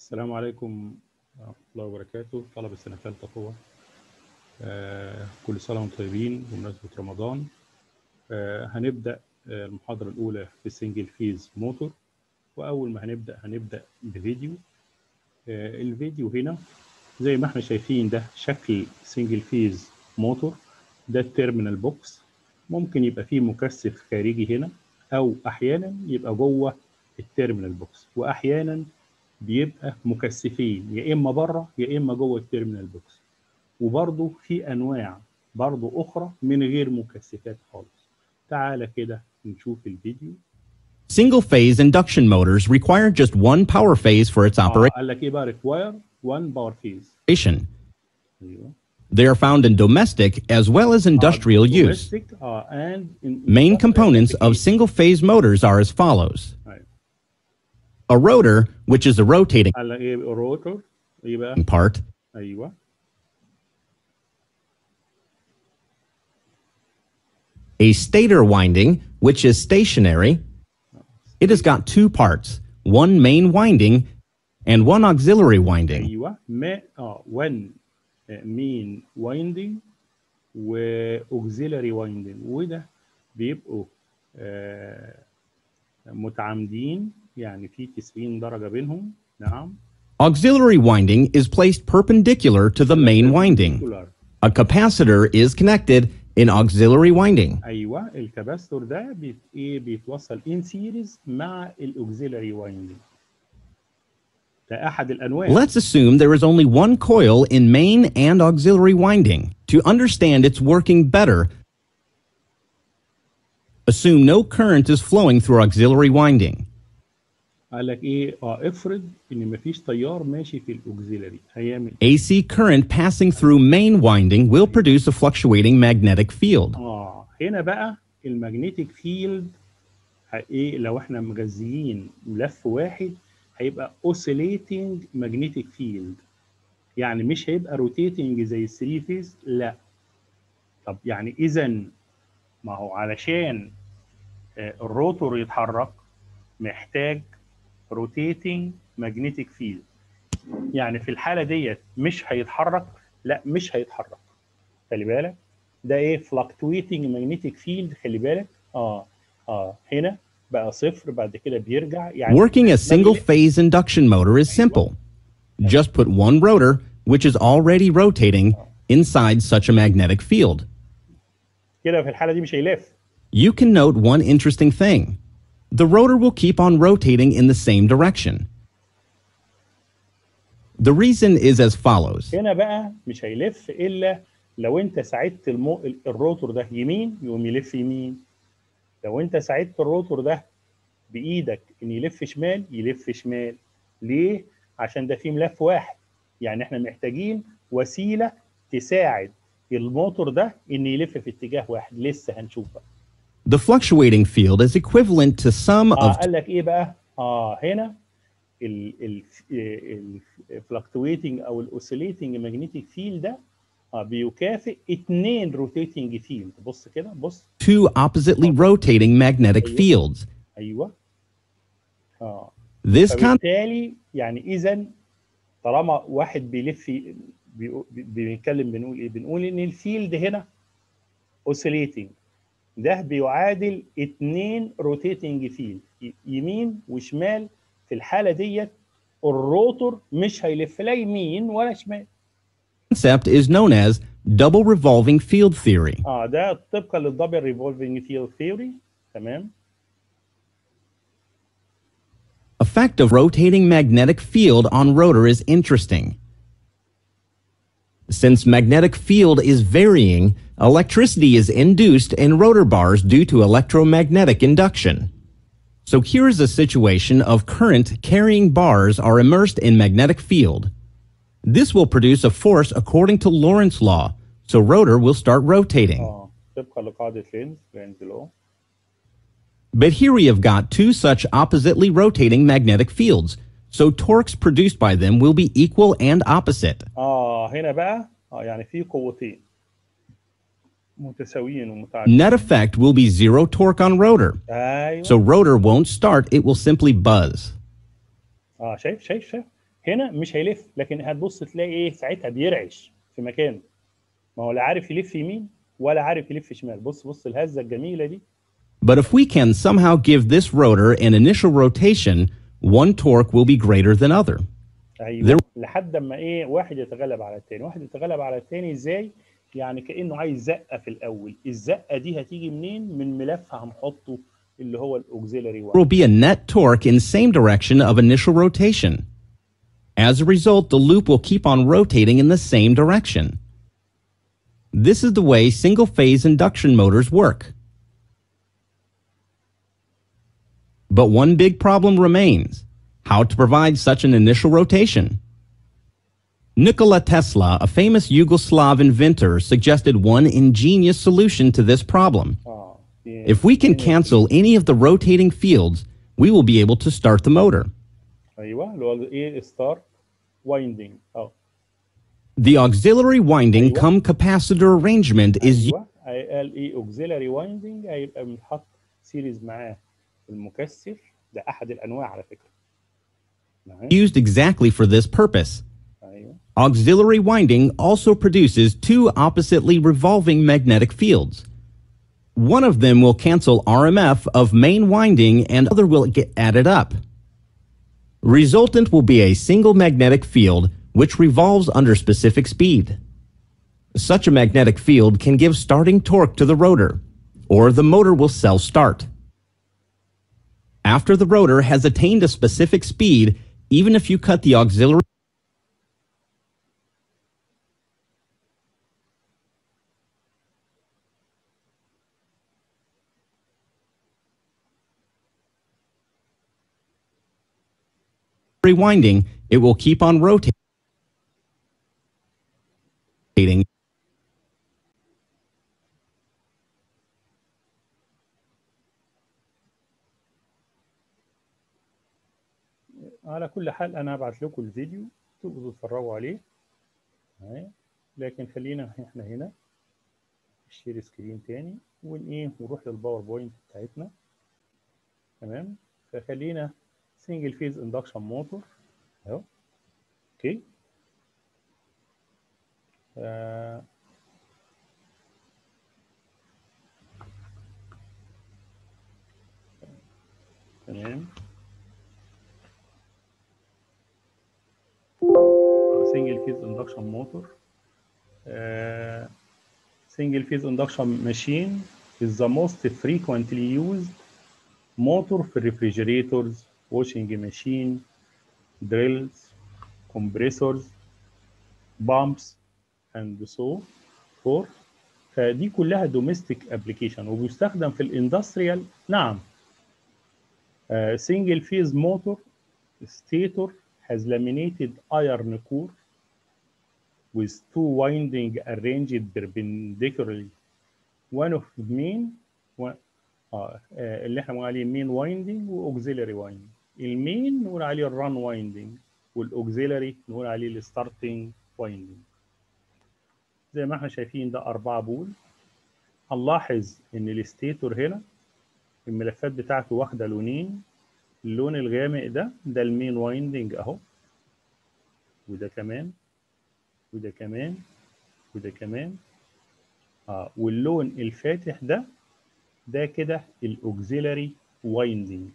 السلام عليكم ورحمة الله وبركاته طلبة سنة ثالثة قوة آه كل سنة وانتم طيبين بمناسبة رمضان آه هنبدأ آه المحاضرة الأولى في السنجل فيز موتور وأول ما هنبدأ هنبدأ بفيديو آه الفيديو هنا زي ما احنا شايفين ده شكل سنجل فيز موتور ده التيرمينال بوكس ممكن يبقى فيه مكثف خارجي هنا أو أحيانا يبقى جوه التيرمينال بوكس وأحيانا بيبقى مكثفين يا اما بره يا اما جوه التيرمينال بوكس وبرضه في انواع برضه اخرى من غير مكثفات خالص تعالى كده نشوف الفيديو Single phase induction motors require just one power phase for its آه operation. قال لك ايه بقى ريكواير 1 باور فيز ايوه They are found in domestic as well as industrial use. domestic اه and in Main components of application. single phase motors are as follows أيوة. a rotor, which is a rotating قال لك ايه روتور ايه بقى part, ايوه a stator winding, which is stationary. It has got two parts one main winding and one auxiliary winding. ايوه ما اه 1 مين وايندنج واوكسيلري وايندنج وده بيبقوا آه متعامدين يعني في 90 درجه بينهم نعم Auxiliary winding is placed perpendicular to the main winding. Perpendicular. A capacitor is connected in auxiliary winding. ايوه الكباستور ده بيت ايه بيتوصل ان سيريز مع الاوكسيلري وايندنج ده احد الانواع Let's assume there is only one coil in main and auxiliary winding. To understand its working better, assume no current is flowing through auxiliary winding. قال لك ايه اه افرض ان مفيش تيار ماشي في الاوكسيلري هيعمل AC current passing through main winding will produce a fluctuating magnetic field. اه هنا بقى المagnetic فيلد ايه لو احنا مغذيين ملف واحد هيبقى oscillating magnetic field يعني مش هيبقى روتيتنج زي الثري فيز لا طب يعني اذا ما هو علشان آه، الروتور يتحرك محتاج روتيتنج magnetic فيلد يعني في الحاله ديت مش هيتحرك لا مش هيتحرك خلي بالك ده ايه fluctuating magnetic field خلي بالك اه اه هنا بقى صفر بعد كده بيرجع يعني Working a single phase induction motor is simple. Just put one rotor, which is already rotating, inside such a magnetic field. كده في الحاله دي مش هيلف You can note one interesting thing. The rotor will keep on rotating in the same direction. The reason is as follows. هنا بقى مش هيلف الا لو انت ساعدت المو... الروتور ده يمين يقوم يلف يمين لو انت ساعدت الروتور ده بايدك ان يلف شمال يلف شمال ليه عشان ده فيه ملف واحد يعني احنا محتاجين وسيله تساعد الموتور ده ان يلف في اتجاه واحد لسه هنشوف بقى The fluctuating field is equivalent to sum اه of قال لك ايه بقى اه هنا ال ال الفلكتويتنج او الاوسيليتنج ماجنتيك فيلد ده اه بيكافئ اتنين روتيتنج فيلد بص كده بص two oppositely rotating magnetic fields. ايوه اه This con- فبالتالي يعني اذا طالما واحد بيلف بيقو- بنتكلم بنقول ايه بنقول ان الفيلد هنا اوسيليتنج ده بيعادل اتنين روتيتنج فيلد يمين وشمال في الحاله ديت الروتور مش هيلف لا يمين ولا شمال concept is known as double revolving field theory. اه ده طبقا للدبل ريفولفنج فيلد ثيوري تمام Effect of rotating magnetic field on rotor is interesting. Since magnetic field is varying, electricity is induced in rotor bars due to electromagnetic induction. So here is a situation of current carrying bars are immersed in magnetic field. This will produce a force according to Lorentz law, so rotor will start rotating. اه طبقا لقاعده لينز لينز لو But here we have got two such oppositely rotating magnetic fields, so torques produced by them will be equal and opposite. اه هنا بقى اه يعني في قوتين متساويين ومتعادلين Net effect will be zero torque on rotor, ايوه so rotor won't start, it will simply buzz. اه شايف شايف شايف هنا مش هيلف لكن هتبص تلاقي ايه ساعتها بيرعش في مكانه ما هو لا عارف يلف يمين ولا عارف يلف شمال بص بص الهزه الجميله دي But if we can somehow give this rotor an initial rotation, one torque will be greater than other. ايوه لحد اما ايه واحد يتغلب على التاني واحد يتغلب على التاني ازاي يعني كانه عايز زقه في الاول الزقه دي هتيجي منين من ملف هنحطه اللي هو الاوكسيلري There will be a net torque in same direction of initial rotation. As a result, the loop will keep on rotating in the same direction. This is the way single-phase induction motors work. But one big problem remains. How to provide such an initial rotation? Nikola Tesla, a famous Yugoslav inventor, suggested one ingenious solution to this problem. اه If we can cancel any of the rotating fields, we will be able to start the motor. ايوه اللي هو ايه ستارت وايندنج اه The auxiliary winding أيوة. cum capacitor arrangement is ايوه قال ايه اوكسيلري وايندنگ هيبقى بنحط سيريز معاه المكثف ده احد الانواع على فكره معاه used exactly for this purpose. ايوه Auxiliary winding also produces two oppositely revolving magnetic fields. One of them will cancel RMF of main winding and other will get added up. Resultant will be a single magnetic field which revolves under specific speed. Such a magnetic field can give starting torque to the rotor, or the motor will self-start. After the rotor has attained a specific speed, even if you cut the auxiliary winding, it will keep on rotating. على كل حال انا هبعت لكم الفيديو تقدروا تتفرجوا عليه أهي. لكن خلينا احنا هنا الشير سكرين تاني ون ايه ونروح للباوربوينت بتاعتنا تمام فخلينا سنجل فيز اندكشن موتور اهو اوكي آه. تمام single phase induction motor. Uh, single phase induction machine is the most frequently used motor for refrigerators, washing machine, drills, compressors, pumps, and so forth. فدي كلها domestic application وبيستخدم في الاندستريال نعم uh, single phase motor stator has laminated iron core with two winding arranged perpendicularly one of main one, آه آه، اللي احنا بنقول عليه main winding واوكسيلري winding المين نقول عليه الران winding والاوكسيلري نقول عليه الستارتنج winding زي ما احنا شايفين ده أربعة بول هنلاحظ إن الستيتور هنا الملفات بتاعته واخدة لونين اللون الغامق ده ده المين وايندنج اهو وده كمان وده كمان وده كمان اه واللون الفاتح ده ده كده الاوكسيلري وايندنج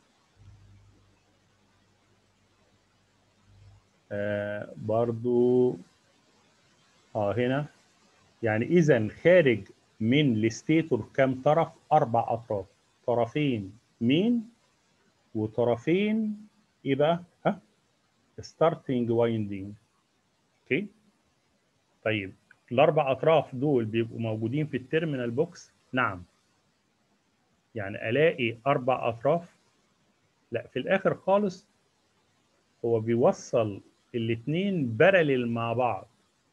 آه برضو اه هنا يعني اذا خارج من الستيتور كام طرف اربع اطراف طرفين مين وطرفين ايه بقى ها ستارتنج وايندنج اوكي طيب الاربع اطراف دول بيبقوا موجودين في التيرمينال بوكس نعم يعني الاقي اربع اطراف لا في الاخر خالص هو بيوصل الاثنين بارلل مع بعض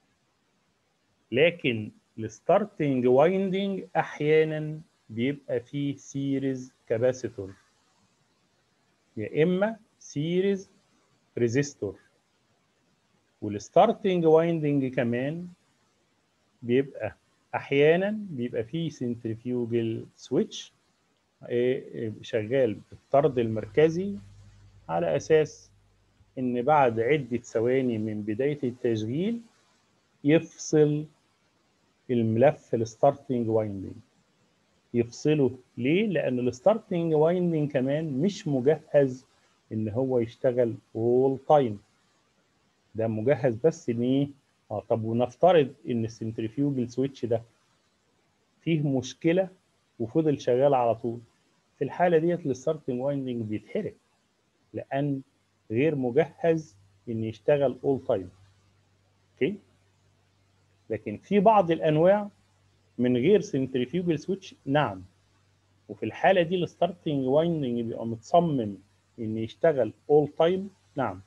لكن الستارتنج وايندنج احيانا بيبقى فيه سيريز كاباسيتور يا اما سيريز ريزيستور والستارتنج وايندنج كمان بيبقى احيانا بيبقى فيه سنترفيوجل سويتش شغال بالطرد المركزي على اساس ان بعد عده ثواني من بدايه التشغيل يفصل الملف الستارتنج وايندنج يفصله ليه لان الستارتنج وايندنج كمان مش مجهز ان هو يشتغل اول تايم ده مجهز بس ان ايه اه طب ونفترض ان السنترفيوجل سويتش ده فيه مشكله وفضل شغال على طول في الحاله ديت الستارتنج وايندنج بيتحرق لان غير مجهز ان يشتغل اول تايم اوكي لكن في بعض الانواع من غير سنترفيوجل سويتش نعم وفي الحاله دي الستارتنج وايندنج بيبقى متصمم ان يشتغل اول تايم نعم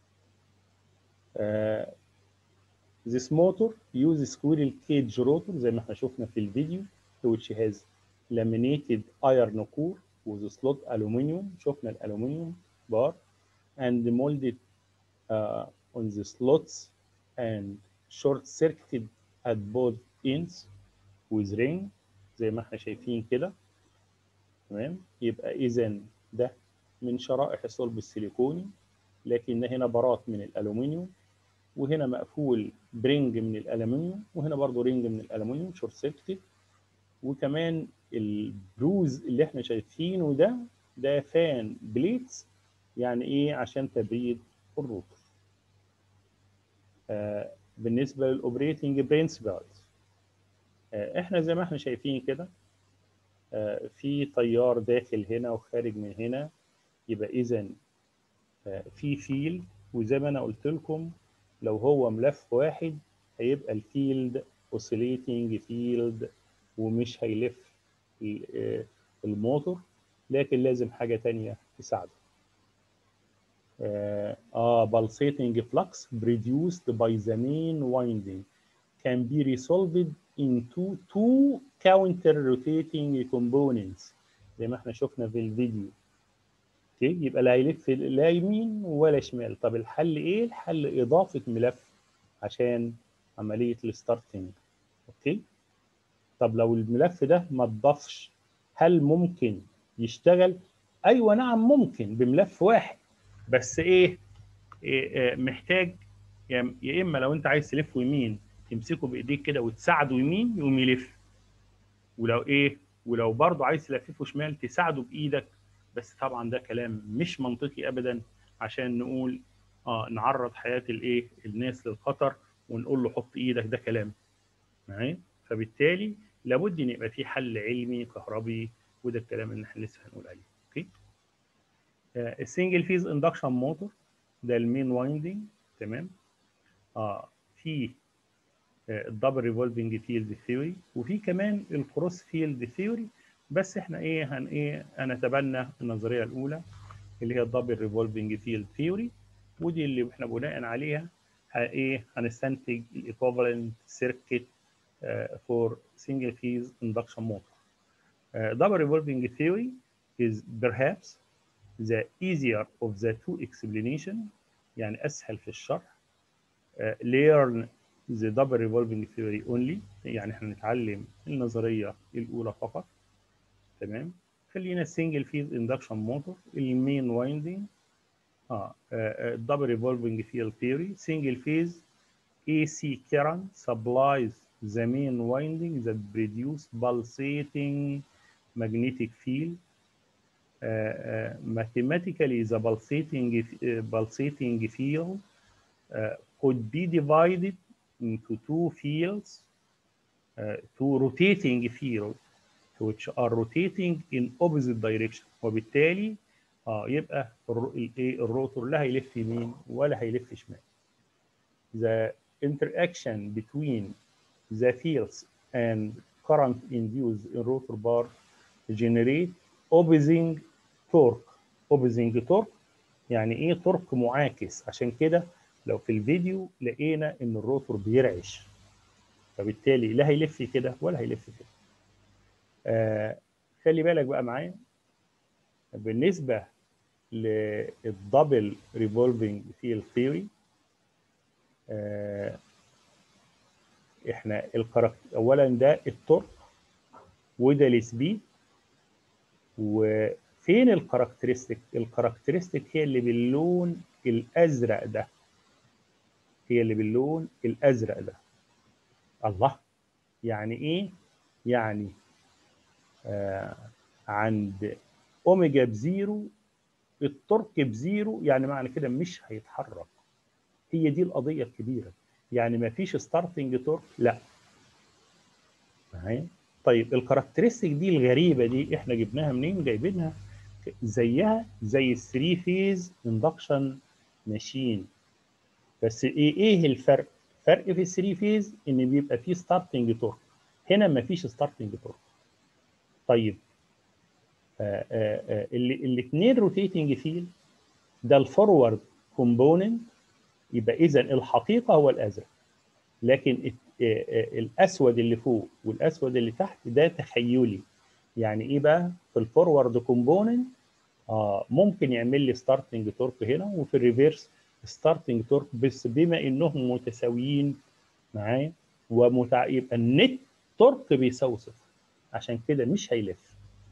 uh, this motor uses squirrel cage rotor زي ما احنا شفنا في الفيديو which has laminated iron core with slot aluminum شفنا الالومنيوم بار and molded uh, on the slots and short circuited at both ends with ring زي ما احنا شايفين كده تمام يبقى اذا ده من شرائح الصلب السيليكوني لكن هنا برات من الالومنيوم وهنا مقفول برينج من الالومنيوم وهنا برضو رينج من الالومنيوم شورت سيركتد وكمان البروز اللي احنا شايفينه ده ده فان بليتس يعني ايه عشان تبريد الروتر آه بالنسبه للاوبريتنج برنسبلز آه احنا زي ما احنا شايفين كده آه في تيار داخل هنا وخارج من هنا يبقى اذا آه في فيلد وزي ما انا قلت لكم لو هو ملف واحد هيبقى الفيلد اوسيليتنج فيلد ومش هيلف الموتور لكن لازم حاجه تانية تساعده اه pulsating flux produced by the main winding can be resolved into two counter rotating components زي ما احنا شفنا في الفيديو اوكي يبقى لا هيلف لا يمين ولا شمال طب الحل ايه الحل اضافه ملف عشان عمليه الستارتنج اوكي طب لو الملف ده ما اتضافش هل ممكن يشتغل ايوه نعم ممكن بملف واحد بس ايه, إيه محتاج يا اما لو انت عايز تلف يمين تمسكه بايديك كده وتساعده يمين يقوم يلف ولو ايه ولو برضه عايز تلففه شمال تساعده بايدك بس طبعا ده كلام مش منطقي ابدا عشان نقول اه نعرض حياه الايه الناس للخطر ونقول له حط ايدك ده كلام معايا فبالتالي لابد ان يبقى في حل علمي كهربي وده الكلام اللي احنا لسه هنقول عليه اوكي السنجل فيز اندكشن موتور ده المين وايندنج تمام اه في الدبل ريفولفنج فيلد ثيوري وفي كمان الكروس فيلد ثيوري بس احنا ايه هن ايه هنتبنى النظريه الاولى اللي هي الدبل ريفولفنج فيلد ثيوري ودي اللي احنا بناء عليها ايه هنستنتج الايكوفالنت سيركت فور single phase induction motor. Uh, double revolving theory is perhaps the easier of the two explanation يعني أسهل في الشرح. Uh, learn the double revolving theory only يعني احنا نتعلم النظرية الأولى فقط. تمام؟ خلينا single phase induction motor المين winding اه double revolving field theory single phase AC current supplies the main winding that produce pulsating magnetic field. Uh, uh, mathematically, the pulsating, uh, pulsating field could be divided into two fields, two rotating fields, which are rotating in opposite direction. وبالتالي اه يبقى الروتور لا هيلف يمين ولا هيلف شمال. The interaction between the fields and current induced in rotor bar generate opposing torque opposing torque يعني ايه تورك معاكس عشان كده لو في الفيديو لقينا ان الروتور بيرعش فبالتالي لا هيلف كده ولا هيلف كده آه خلي بالك بقى معايا بالنسبه للدبل ريفولفنج فيل ثيوري آه احنا الكاركتر اولا ده التورك وده السبيد وفي فين الكاركترستيك الكاركترستيك هي اللي باللون الازرق ده هي اللي باللون الازرق ده الله يعني ايه يعني آه عند اوميجا بزيرو التورك بزيرو يعني معنى كده مش هيتحرك هي دي القضيه الكبيره يعني ما فيش ستارتنج تورك لا معايا طيب الكاركترستيك دي الغريبه دي احنا جبناها منين جايبينها زيها زي الثري فيز اندكشن ماشين بس ايه ايه الفرق فرق في الثري فيز ان بيبقى فيه ستارتنج تورك هنا ما فيش ستارتنج تورك طيب الاثنين روتيتنج فيل ده الفورورد كومبوننت يبقى اذا الحقيقه هو الازرق لكن الاسود اللي فوق والاسود اللي تحت ده تخيلي يعني ايه بقى في الفورورد كومبوننت اه ممكن يعمل لي ستارتنج تورك هنا وفي الريفيرس ستارتنج تورك بس بما انهم متساويين معايا ومتع... يبقى النت تورك بيساوي صفر عشان كده مش هيلف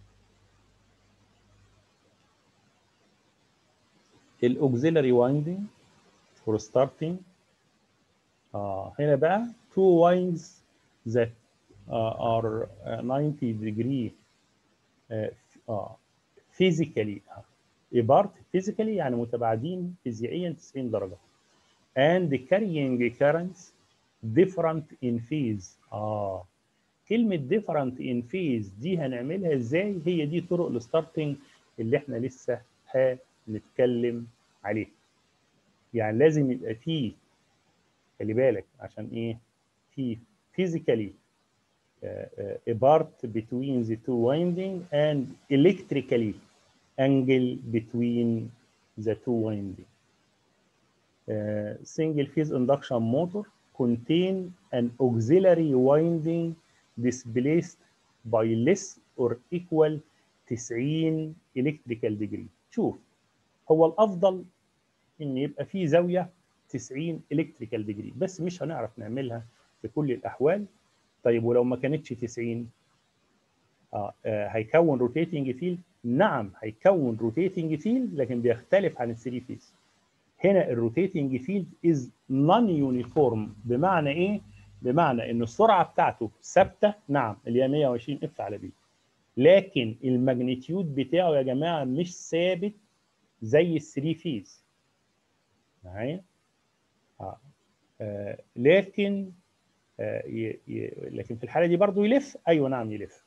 الاوكسيلري وايندنج فور ستارتنج اه هنا بقى two winds that uh, are uh, 90 degree uh, uh, physically apart physically يعني متباعدين فيزيائيا 90 درجة and carrying currents different in phase اه كلمة different in phase دي هنعملها ازاي هي دي طرق الستارتنج اللي احنا لسه هنتكلم عليها يعني لازم يبقى فيه خلي بالك عشان ايه في physically uh, apart between the two winding and electrically angle between the two winding. Uh, single phase induction motor contain an auxiliary winding displaced by less or equal 90 electrical degree. شوف هو الافضل ان يبقى في زاويه 90 الكتريكال ديجري بس مش هنعرف نعملها في كل الاحوال طيب ولو ما كانتش 90 آه, آه هيكون روتيتنج فيلد نعم هيكون روتيتنج فيلد لكن بيختلف عن الثري فيز هنا الروتيتنج فيلد از نون يونيفورم بمعنى ايه بمعنى ان السرعه بتاعته ثابته نعم اللي هي 120 اف على بي لكن الماجنتيود بتاعه يا جماعه مش ثابت زي الثري فيز معايا آه. آه. لكن آه ي... ي... لكن في الحاله دي برضه يلف ايوه نعم يلف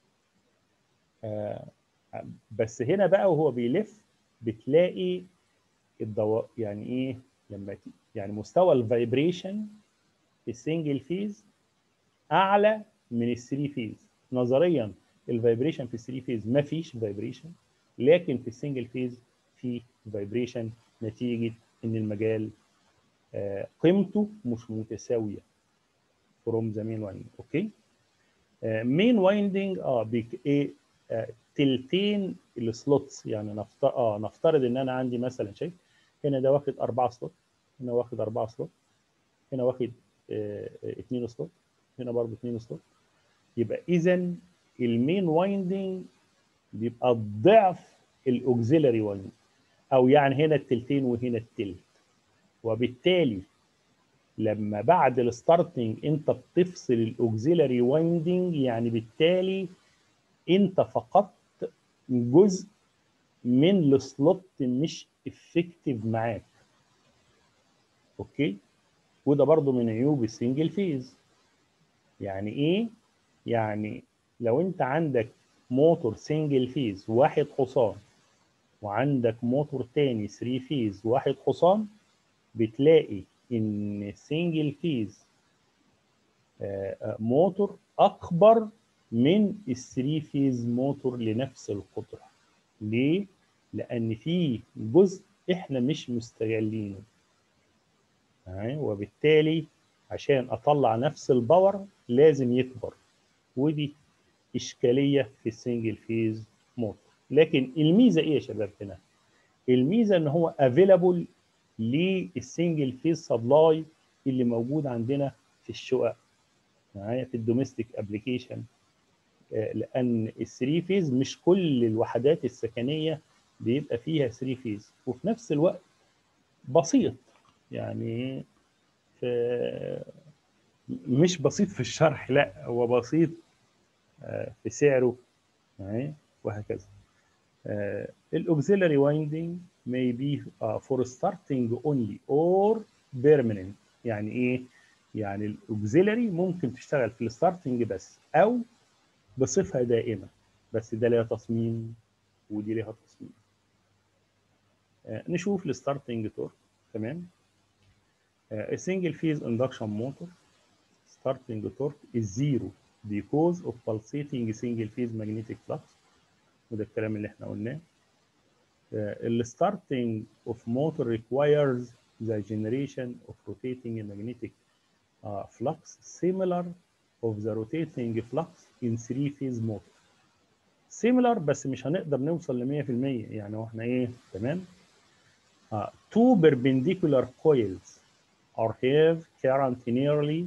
آه بس هنا بقى وهو بيلف بتلاقي الضوء يعني ايه لما ت... يعني مستوى الفايبريشن في السنجل فيز اعلى من الثري فيز نظريا الفايبريشن في الثري فيز ما فيش فايبريشن لكن في السنجل فيز في فايبريشن نتيجه ان المجال آه قيمته مش متساويه فروم ذا مين وايندنج اوكي مين وايندنج اه بيك ايه آه تلتين السلوتس يعني نفترض اه نفترض ان انا عندي مثلا شايف هنا ده واخد أربعة سلوت هنا واخد أربعة سلوت هنا واخد آه اتنين سلوت هنا برضه اتنين سلوت يبقى اذا المين وايندنج بيبقى ضعف الاوكسيلري وايندنج او يعني هنا التلتين وهنا التلت وبالتالي لما بعد الستارتنج انت بتفصل الاوكسيلري وايندنج يعني بالتالي انت فقدت جزء من السلوت مش افكتيف معاك اوكي وده برضو من عيوب السنجل فيز يعني ايه يعني لو انت عندك موتور سنجل فيز واحد حصان وعندك موتور تاني 3 فيز واحد حصان بتلاقي ان سنجل فيز موتور اكبر من الثري فيز موتور لنفس القدره ليه لان في جزء احنا مش مستغلينه وبالتالي عشان اطلع نفس الباور لازم يكبر ودي اشكاليه في السنجل فيز موتور لكن الميزه ايه يا شباب هنا الميزه ان هو افيلابل للسنجل فيز سبلاي اللي موجود عندنا في الشقق معايا في الدوميستيك ابلكيشن آه، لان الثري فيز مش كل الوحدات السكنيه بيبقى فيها ثري فيز وفي نفس الوقت بسيط يعني في مش بسيط في الشرح لا هو بسيط آه، في سعره يعني وهكذا الاوكسيلري وايندنج may be uh, for starting only or permanent يعني ايه يعني الاوكسيلري ممكن تشتغل في الستارتنج بس او بصفه دائمه بس ده ليها تصميم ودي ليها تصميم آه، نشوف الستارتنج تورك تمام a single phase induction motor starting torque is zero because of pulsating single phase magnetic flux وده الكلام اللي احنا قلناه ال starting of motor requires the generation of rotating magnetic uh, flux similar of the rotating flux in three phase motor similar بس مش هنقدر نوصل ل 100% يعني واحنا ايه تمام uh, two perpendicular coils are have current nearly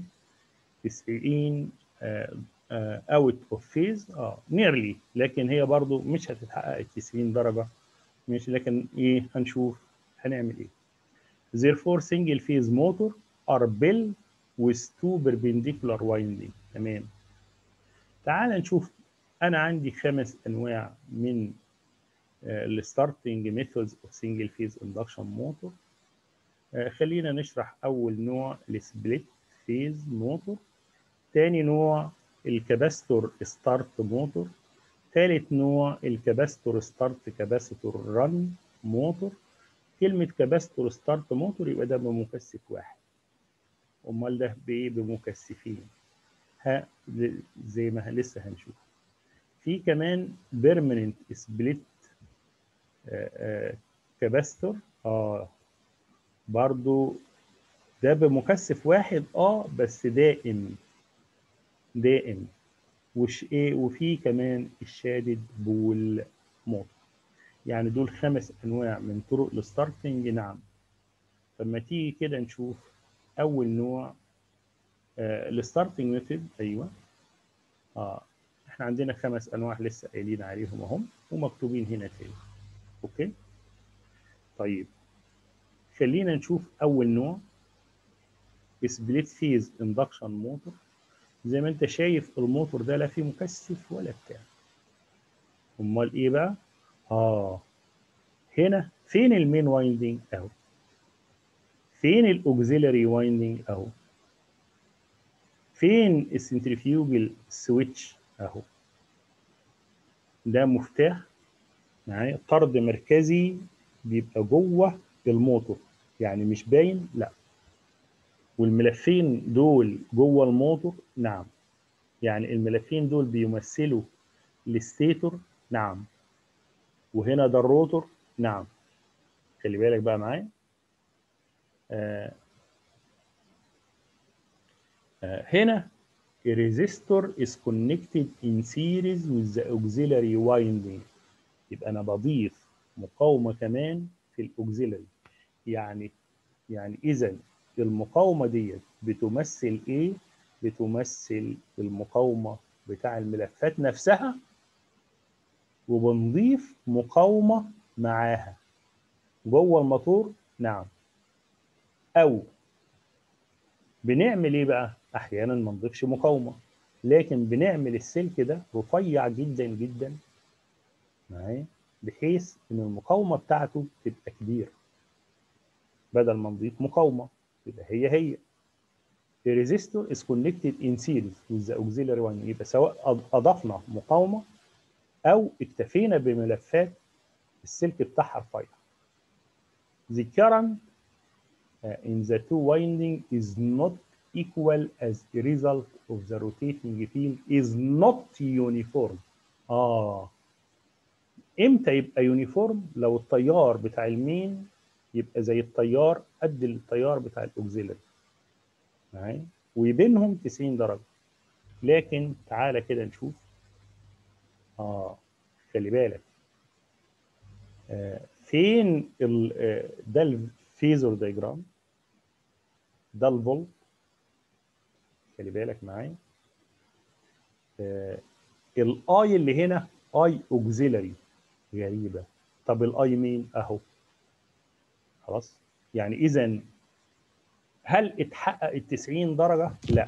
90 uh, uh, out of phase اه nearly لكن هي برضو مش هتتحقق ال 90 درجه ماشي لكن ايه هنشوف هنعمل ايه therefore single phase motor are built with two perpendicular winding تمام تعال نشوف انا عندي خمس انواع من الستارتنج ميثودز اوف سنجل فيز اندكشن موتور خلينا نشرح اول نوع السبليت فيز موتور تاني نوع الكاباستور ستارت موتور ثالث نوع الكاباستور ستارت كاباسيتور رن موتور كلمة كاباستور ستارت موتور يبقى ده بمكثف واحد أمال ده بإيه بمكثفين ها زي ما لسه هنشوف في كمان بيرمننت سبليت كاباستور اه برضو ده بمكثف واحد اه بس دائم دائم وش ايه وفي كمان الشادد بول موتور يعني دول خمس انواع من طرق الستارتنج نعم لما تيجي كده نشوف اول نوع آه الستارتنج ميثود ايوه اه احنا عندنا خمس انواع لسه قايلين عليهم اهم ومكتوبين هنا تاني اوكي طيب خلينا نشوف اول نوع سبليت فيز اندكشن موتور زي ما انت شايف الموتور ده لا فيه مكثف ولا بتاع امال ايه بقى اه هنا فين المين وايندنج اهو فين الاوكسيلري وايندنج اهو فين السنترفيوجل سويتش اهو ده مفتاح معايا طرد مركزي بيبقى جوه الموتور يعني مش باين لا والملفين دول جوه الموتور نعم يعني الملفين دول بيمثلوا الستيتور نعم وهنا ده الروتور نعم خلي بالك بقى معايا آه آه هنا الريزيستور is connected in series with the auxiliary winding يبقى انا بضيف مقاومه كمان في الاوكسيلري يعني يعني اذا المقاومه ديت بتمثل ايه بتمثل المقاومه بتاع الملفات نفسها وبنضيف مقاومه معاها جوه الموتور نعم او بنعمل ايه بقى احيانا ما نضيفش مقاومه لكن بنعمل السلك ده رفيع جدا جدا معايا بحيث ان المقاومه بتاعته تبقى كبيره بدل ما نضيف مقاومه يبقى هي هي The resistor is connected in series with the auxiliary one يبقى سواء أضفنا مقاومة أو اكتفينا بملفات السلك بتاعها رفيع. The current uh, in the two winding is not equal as a result of the rotating field is not uniform. آه امتى يبقى يونيفورم؟ لو التيار بتاع المين يبقى زي التيار قد التيار بتاع الاوكسيلري معايا وبينهم 90 درجه لكن تعالى كده نشوف اه خلي بالك آه فين ال آه ده الفيزور دايجرام ده الفولت خلي بالك معايا آه الاي اللي هنا اي اوكسيلري غريبه طب الاي مين اهو خلاص يعني اذا هل اتحقق ال 90 درجه لا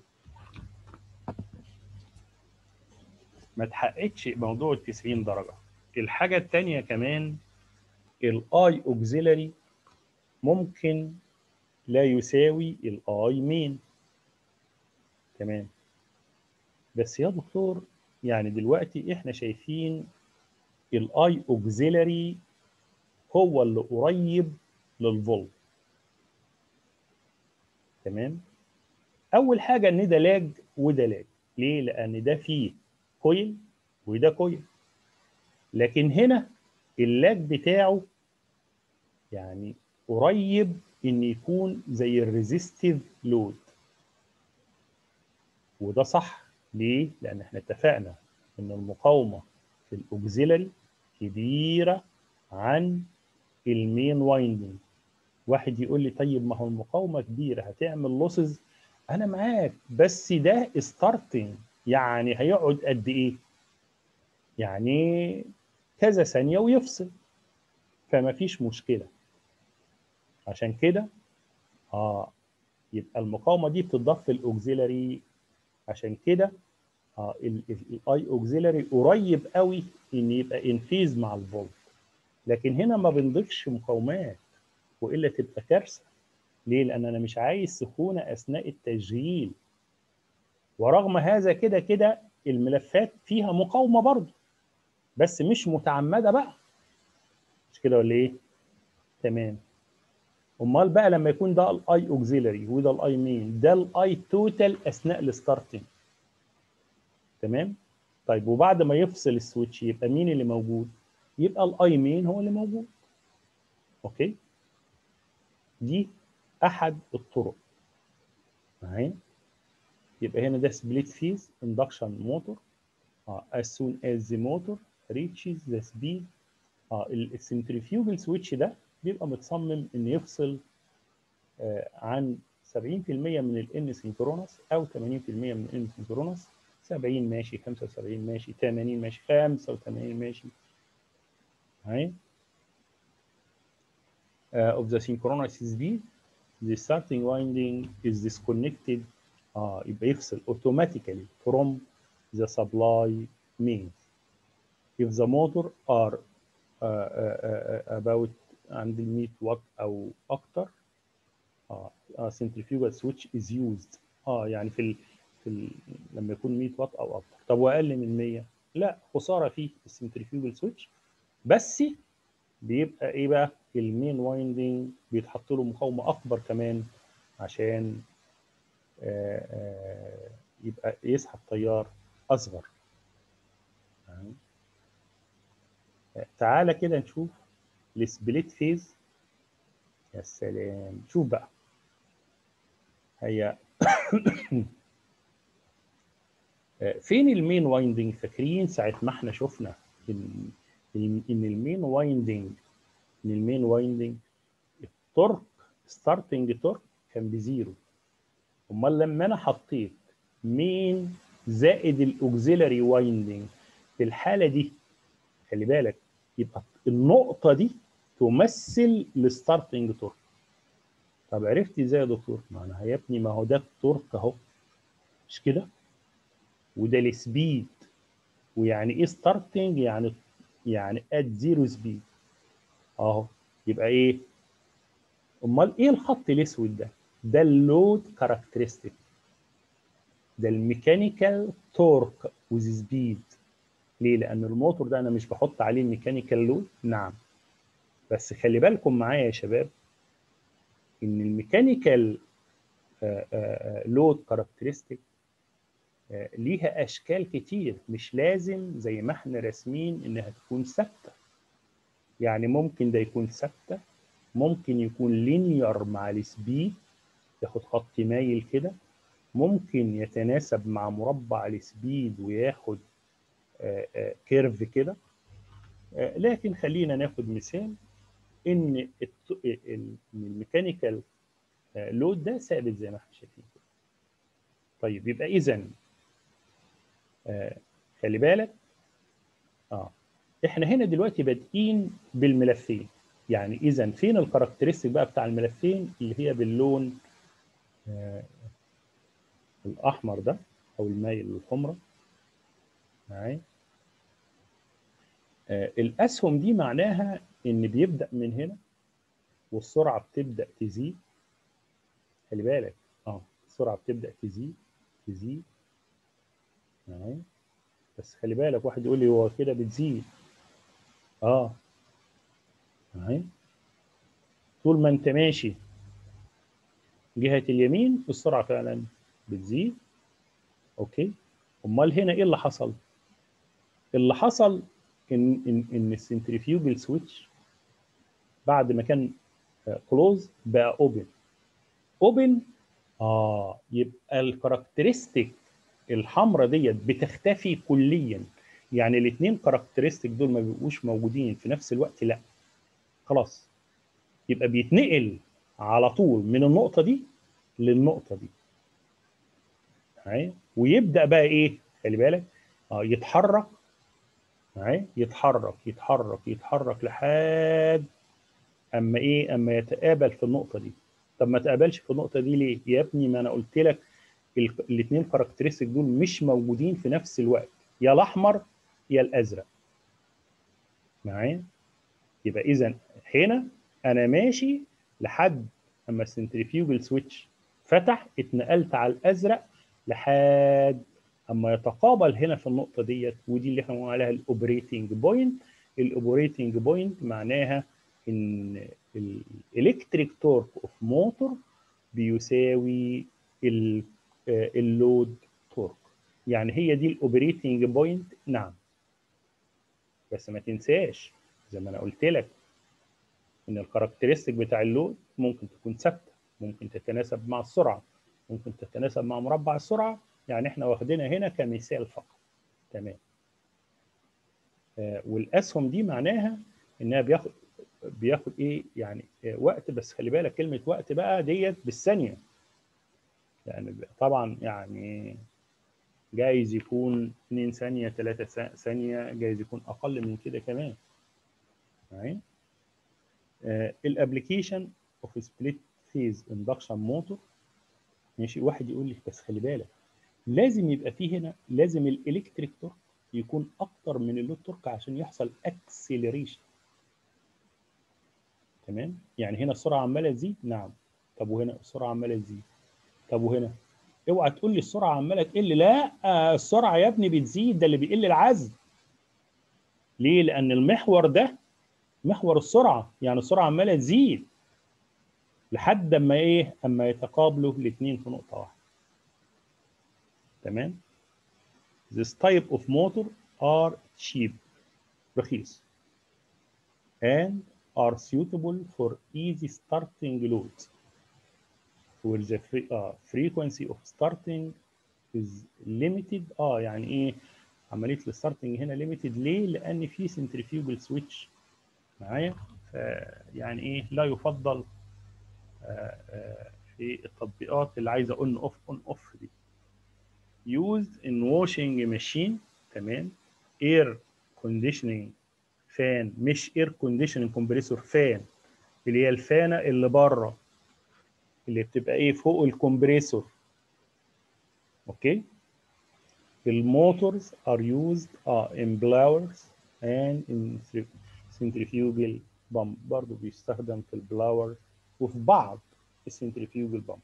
ما اتحققش موضوع ال 90 درجه الحاجه الثانيه كمان الاي اوكسيلري ممكن لا يساوي الاي مين تمام بس يا دكتور يعني دلوقتي احنا شايفين الاي اوكسيلري هو اللي قريب للفولت تمام اول حاجه ان ده لاج وده لاج ليه لان ده فيه كويل وده كويل لكن هنا اللاج بتاعه يعني قريب ان يكون زي الريزيستيف لود وده صح ليه لان احنا اتفقنا ان المقاومه في الاوكسيلري كبيره عن المين وايندنج واحد يقول لي طيب ما هو المقاومه كبيره هتعمل لوسز انا معاك بس ده ستارتنج يعني هيقعد قد ايه يعني كذا ثانيه ويفصل فما فيش مشكله عشان كده اه يبقى المقاومه دي بتضاف في الاوكسيلري عشان كده اه الاي اوكسيلري قريب قوي ان يبقى انفيز مع الفولت لكن هنا ما بنضيفش مقاومات والا تبقى كارثه ليه لان انا مش عايز سخونه اثناء التشغيل ورغم هذا كده كده الملفات فيها مقاومه برضه بس مش متعمده بقى مش كده ولا ايه تمام امال بقى لما يكون ده الاي اوكسيلري وده الاي مين ده الاي توتال اثناء الستارتنج تمام طيب وبعد ما يفصل السويتش يبقى مين اللي موجود يبقى الاي مين هو اللي موجود اوكي دي احد الطرق اهي يبقى هنا ده سبليت فيز اندكشن موتور اه as soon as the motor reaches the speed اه السنتريفيوجل سويتش ده بيبقى متصمم ان يفصل آه عن 70% من الان سينكرونس او 80% من الان سينكرونس 70 ماشي 75 ماشي 80 ماشي 85 ماشي هاي uh, of the synchronous speed the starting winding is disconnected اه يبقى يفصل automatically from the supply means if the motor are uh, uh, about عند ال 100 واط او اكتر اه centrifugal switch is used اه يعني في ال في ال لما يكون 100 واط او اكتر طب واقل من 100 لا خساره فيه السنتريفيوجال سويتش بس بيبقى ايه بقى المين وايندنج بيتحط له مقاومه اكبر كمان عشان آآ آآ يبقى يسحب تيار اصغر تعالى كده نشوف السبليت فيز يا سلام شوف بقى هي فين المين وايندنج فاكرين ساعه ما احنا شفنا ان ان المين وايندنج ان المين وايندنج التورك ستارتنج تورك كان بزيرو امال لما انا حطيت مين زائد الاوكسيلري وايندنج في الحاله دي خلي بالك يبقى النقطه دي تمثل الستارتنج تورك طب عرفت ازاي يا دكتور ما انا يا ابني ما هو ده التورك اهو مش كده وده السبيد ويعني ايه ستارتنج يعني يعني ات زيرو سبيد اهو يبقى ايه امال ايه الخط الاسود ده ده اللود كاركترستيك ده الميكانيكال تورك وذ سبيد ليه لان الموتور ده انا مش بحط عليه ميكانيكال لود نعم بس خلي بالكم معايا يا شباب ان الميكانيكال لود كاركترستيك ليها اشكال كتير مش لازم زي ما احنا راسمين انها تكون ثابته يعني ممكن ده يكون ثابته ممكن يكون لينير مع السبيد ياخد خط مايل كده ممكن يتناسب مع مربع السبيد وياخد كيرف كده لكن خلينا ناخد مثال ان الميكانيكال لود ده ثابت زي ما احنا شايفين كده طيب يبقى اذا خلي بالك اه احنا هنا دلوقتي بادئين بالملفين يعني اذا فين الكاركترستيك بقى بتاع الملفين اللي هي باللون آه الاحمر ده او المايل للحمرة معايا آه الاسهم دي معناها ان بيبدا من هنا والسرعه بتبدا تزيد خلي بالك اه السرعه بتبدا تزيد تزيد معايا بس خلي بالك واحد يقول لي هو كده بتزيد اه معايا طول ما انت ماشي جهه اليمين السرعه فعلا بتزيد اوكي امال هنا ايه اللي حصل اللي حصل ان ان ان السنتريفيوجل سويتش بعد ما كان كلوز بقى اوبن اوبن اه يبقى الكاركترستيك الحمراء ديت بتختفي كليا يعني الاثنين كاركترستيك دول ما بيبقوش موجودين في نفس الوقت لا خلاص يبقى بيتنقل على طول من النقطه دي للنقطه دي معايا ويبدا بقى ايه خلي بالك اه يتحرك معايا يتحرك يتحرك يتحرك لحد اما ايه اما يتقابل في النقطه دي طب ما تقابلش في النقطه دي ليه يا ابني ما انا قلت لك الاثنين كاركترستيك دول مش موجودين في نفس الوقت يا الاحمر يا الازرق معايا يبقى اذا هنا انا ماشي لحد اما السنتريفيوجل سويتش فتح اتنقلت على الازرق لحد اما يتقابل هنا في النقطه ديت ودي اللي احنا بنقول عليها الاوبريتنج بوينت الاوبريتنج بوينت معناها ان الالكتريك تورك اوف موتور بيساوي اللود تورك يعني هي دي الاوبريتنج بوينت نعم بس ما تنساش زي ما انا قلت لك ان الكاركترستيك بتاع اللود ممكن تكون ثابته ممكن تتناسب مع السرعه ممكن تتناسب مع مربع السرعه يعني احنا واخدينها هنا كمثال فقط تمام آه والاسهم دي معناها انها بياخد بياخد ايه يعني آه وقت بس خلي بالك كلمه وقت بقى ديت بالثانيه يعني طبعا يعني جايز يكون 2 ثانيه 3 ثانيه جايز يكون اقل من كده كمان معايا آه الابلكيشن اوف سبليت فيز اندكشن موتور ماشي واحد يقول لي بس خلي بالك لازم يبقى فيه هنا لازم الالكتريك تورك يكون اكتر من اللود تورك عشان يحصل اكسلريشن تمام يعني هنا السرعه عماله تزيد نعم طب وهنا السرعه عماله تزيد طب وهنا اوعى تقول لي السرعه عماله تقل لا السرعه يا ابني بتزيد ده اللي بيقل العزم ليه لان المحور ده محور السرعه يعني السرعه عماله تزيد لحد اما ايه اما يتقابلوا الاثنين في نقطه واحده تمام this type of motor are cheap رخيص and are suitable for easy starting loads where the free, uh, frequency of starting is limited اه يعني ايه عمليه الستارتنج هنا limited ليه لان في centrifugal switch معايا يعني ايه لا يفضل آه آه في التطبيقات اللي عايزه اون اوف اون اوف دي used in washing machine تمام air conditioning fan مش air conditioning compressor fan اللي هي الفانه اللي بره اللي بتبقى ايه فوق الكمبريسور اوكي الموتورز are used اه in blowers and in centrifugal pump برضه بيستخدم في البلاور وفي بعض السنتريفيوجل بامب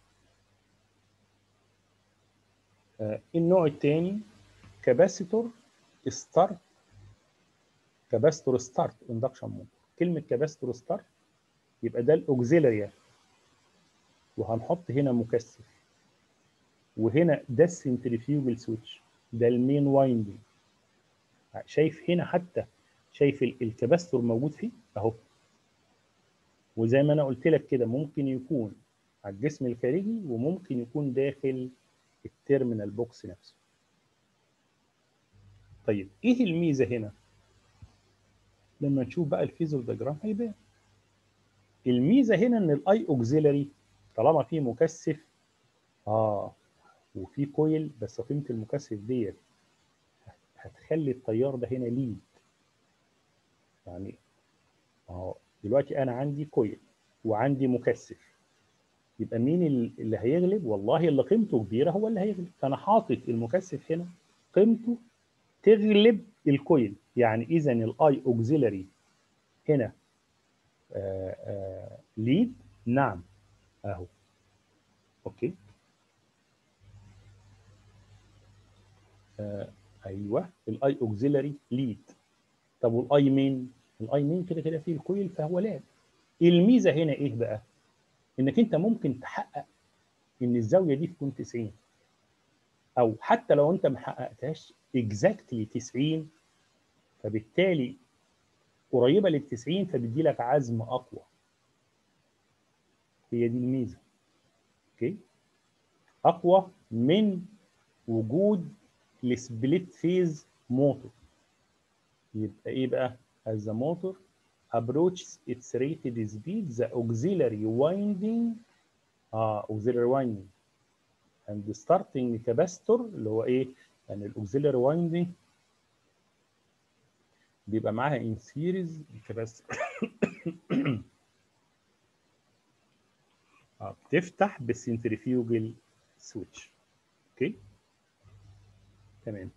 آه النوع الثاني كاباسيتور ستارت كاباسيتور ستارت اندكشن موتور كلمه كاباسيتور ستارت يبقى ده الاوكسيلري وهنحط هنا مكثف وهنا ده السنتريفيوجل سويتش ده المين وايندنج شايف هنا حتى شايف الكباستور موجود فيه اهو وزي ما انا قلت لك كده ممكن يكون على الجسم الخارجي وممكن يكون داخل التيرمينال بوكس نفسه طيب ايه الميزه هنا لما نشوف بقى الفيزور دياجرام هيبان الميزه هنا ان الاي اوكسيلري طالما في مكثف اه وفي كويل بس قيمه المكثف ديت هتخلي التيار ده هنا ليد يعني اهو دلوقتي انا عندي كويل وعندي مكثف يبقى مين اللي هيغلب والله اللي قيمته كبيره هو اللي هيغلب فانا حاطط المكثف هنا قيمته تغلب الكويل يعني اذا الاي اوكسيلري هنا آآ آآ ليد نعم اهو اوكي آه ايوه الاي اوكسيلري ليد طب والاي مين الاي مين كده كده فيه الكويل فهو لاب الميزه هنا ايه بقى انك انت ممكن تحقق ان الزاويه دي تكون 90 او حتى لو انت ما حققتهاش اكزاكتلي 90 فبالتالي قريبه لل 90 فبيدي لك عزم اقوى هي دي الميزه اوكي اقوى من وجود السبليت فيز موتور يبقى ايه بقى as the motor approaches its rated speed the auxiliary winding اه auxiliary winding and the starting capacitor اللي هو ايه يعني الاوكسيلري وايندنج بيبقى معاها in series capacitor اه بتفتح بالسنترفيوجل سويتش اوكي تمام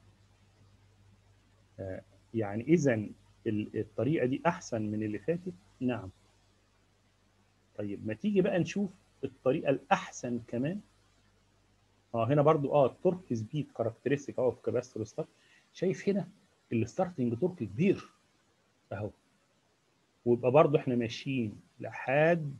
آه يعني اذا الطريقه دي احسن من اللي فاتت نعم طيب ما تيجي بقى نشوف الطريقه الاحسن كمان اه هنا برضو اه التورك سبيد كاركترستيك اهو في كاباستور ستارت شايف هنا الستارتنج تورك كبير اهو ويبقى برضو احنا ماشيين لحد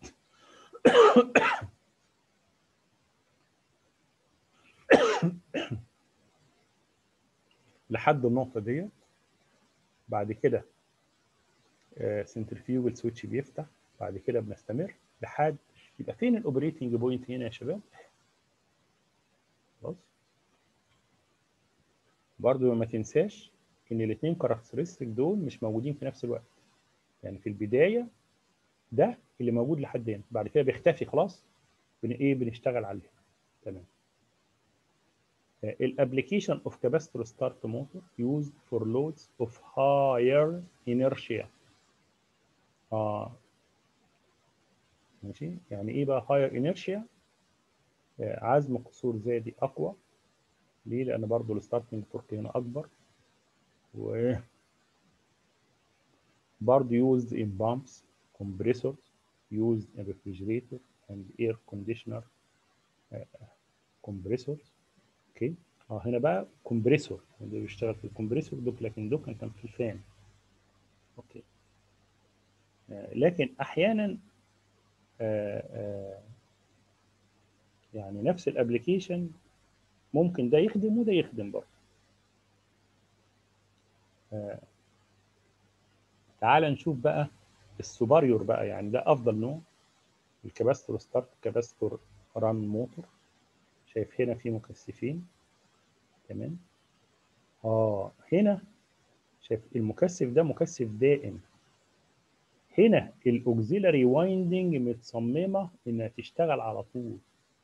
لحد النقطه ديت بعد كده سنترفيوجل سويتش بيفتح بعد كده بنستمر لحد يبقى فين الاوبريتنج بوينت هنا يا شباب خلاص برضو ما تنساش ان الاثنين كاركترستيك دول مش موجودين في نفس الوقت يعني في البدايه ده اللي موجود لحد هنا بعد كده بيختفي خلاص بن ايه بنشتغل عليه تمام الابلكيشن اوف كاباستور ستارت موتور used for loads of higher inertia اه ماشي يعني ايه بقى higher inertia آه عزم قصور زادي اقوى ليه لان برضو الستارتنج تورك هنا اكبر و برضو used in pumps compressors used in refrigerator and air conditioner uh, compressors اوكي اه هنا بقى كومبريسور اللي بيشتغل في الكمبريسور دوك لكن دوك كان في الفان اوكي آه لكن احيانا آه آه يعني نفس الابلكيشن ممكن ده يخدم وده يخدم برضه آه تعال نشوف بقى السوبريور بقى يعني ده افضل نوع الكاباستور ستارت كاباستور ران موتور شايف هنا في مكثفين تمام اه هنا شايف المكثف ده مكثف دائم هنا الاوكسيلري وايندنج متصممه انها تشتغل على طول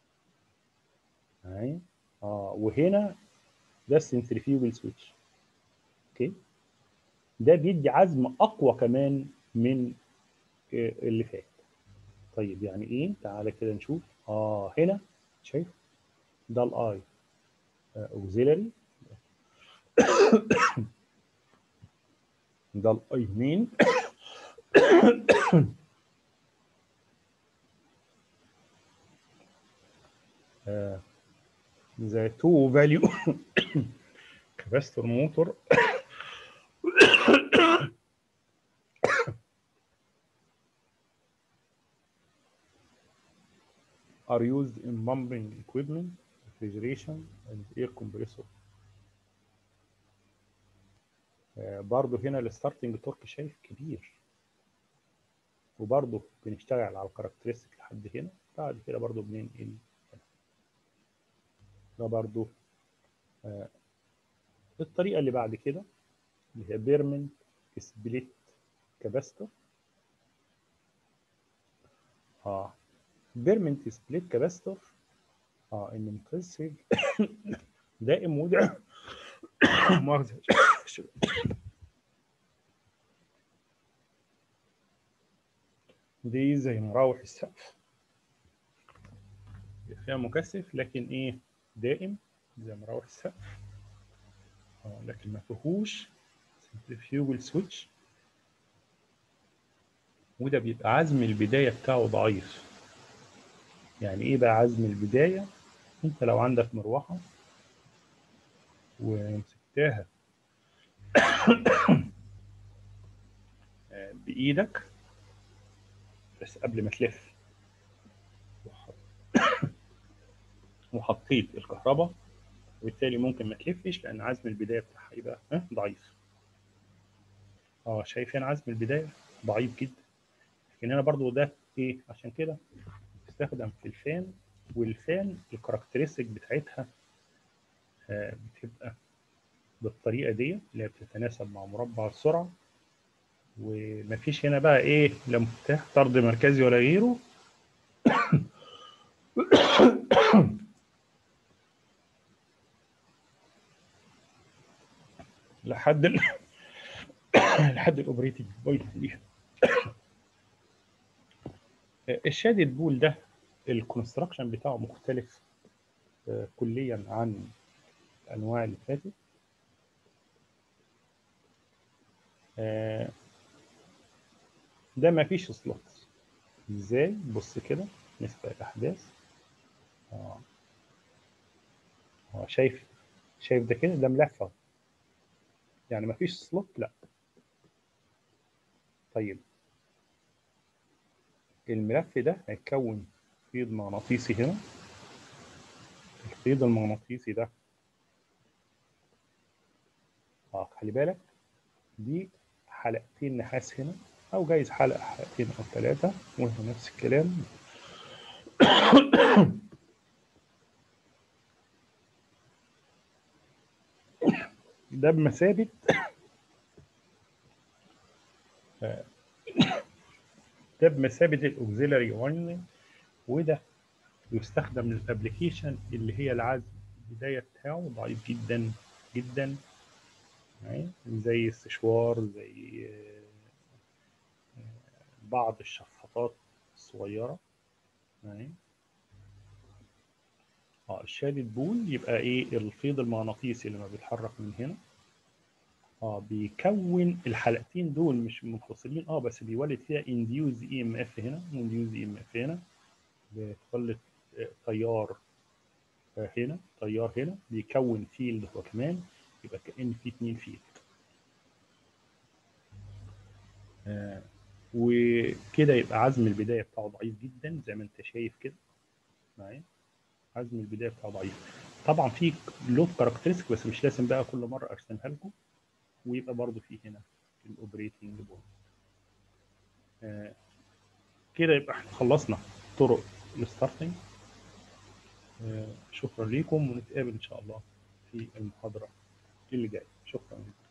اهي اه وهنا ده السنترفيوجل سويتش اوكي ده بيدي عزم اقوى كمان من اللي فات طيب يعني ايه تعالى كده نشوف اه هنا شايف ده الاي اوكسيلري ده الاي مين the two value capacitor motor are used in pumping equipment, refrigeration, and air compressor. آه برضو هنا الستارتنج تورك شايف كبير وبرضو بنشتغل على الكاركترستيك لحد هنا بعد كده برضو بننقل هنا ده برضو آه الطريقة اللي بعد كده اللي هي بيرمنت سبليت كاباستور اه بيرمنت سبليت كاباستور اه ان مكثف دائم ودع مؤاخذة دي زي مراوح السقف فيها مكثف لكن ايه دائم زي مراوح السقف اه لكن ما فيهوش سنترفيوجل سويتش وده بيبقى عزم البداية بتاعه ضعيف يعني ايه بقى عزم البداية انت لو عندك مروحة ومسكتها بإيدك بس قبل ما تلف وحطيت الكهرباء وبالتالي ممكن ما تلفش لأن عزم البداية بتاعها يبقى ضعيف اه شايف هنا عزم البداية ضعيف جدا لكن هنا برضو ده ايه عشان كده بتستخدم في الفان والفان الكاركترستيك بتاعتها آه بتبقى بالطريقه دي اللي هي بتتناسب مع مربع السرعه ومفيش هنا بقى ايه لا مفتاح طرد مركزي ولا غيره لحد ال... لحد الاوبريتنج بوينت دي الشادد بول ده الكونستراكشن بتاعه مختلف كليا عن الانواع اللي فاتت ده ما فيش سلوت ازاي بص كده نسبة الاحداث اه شايف شايف ده كده ده ملفه يعني ما فيش سلوت لا طيب الملف ده هيتكون فيض مغناطيسي هنا الفيض المغناطيسي ده اه خلي بالك دي حلقتين نحاس هنا او جايز حلقه حلقتين او ثلاثه وهنا نفس الكلام ده بمثابه ده بمثابه الاوكسيلاري وايرنج وده يستخدم للابلكيشن اللي هي العزم البدايه بتاعه ضعيف جدا جدا زي السشوار زي بعض الشفاطات الصغيره اه الشادد بول يبقى ايه الفيض المغناطيسي اللي ما بيتحرك من هنا اه بيكون الحلقتين دول مش منفصلين اه بس بيولد فيها انديوز اي ام اف هنا وانديوز اي ام اف هنا بتولد تيار هنا تيار هنا بيكون فيلد هو كمان يبقى كأن في اتنين فيلد آه وكده يبقى عزم البداية بتاعه ضعيف جدا زي ما انت شايف كده معايا عزم البداية بتاعه ضعيف طبعا في لود كاركترستيك بس مش لازم بقى كل مرة ارسمها لكم ويبقى برضو في هنا الاوبريتنج بوينت آه كده يبقى احنا خلصنا طرق الستارتنج آه شكرا لكم ونتقابل ان شاء الله في المحاضرة اللي جاية شكرا لكم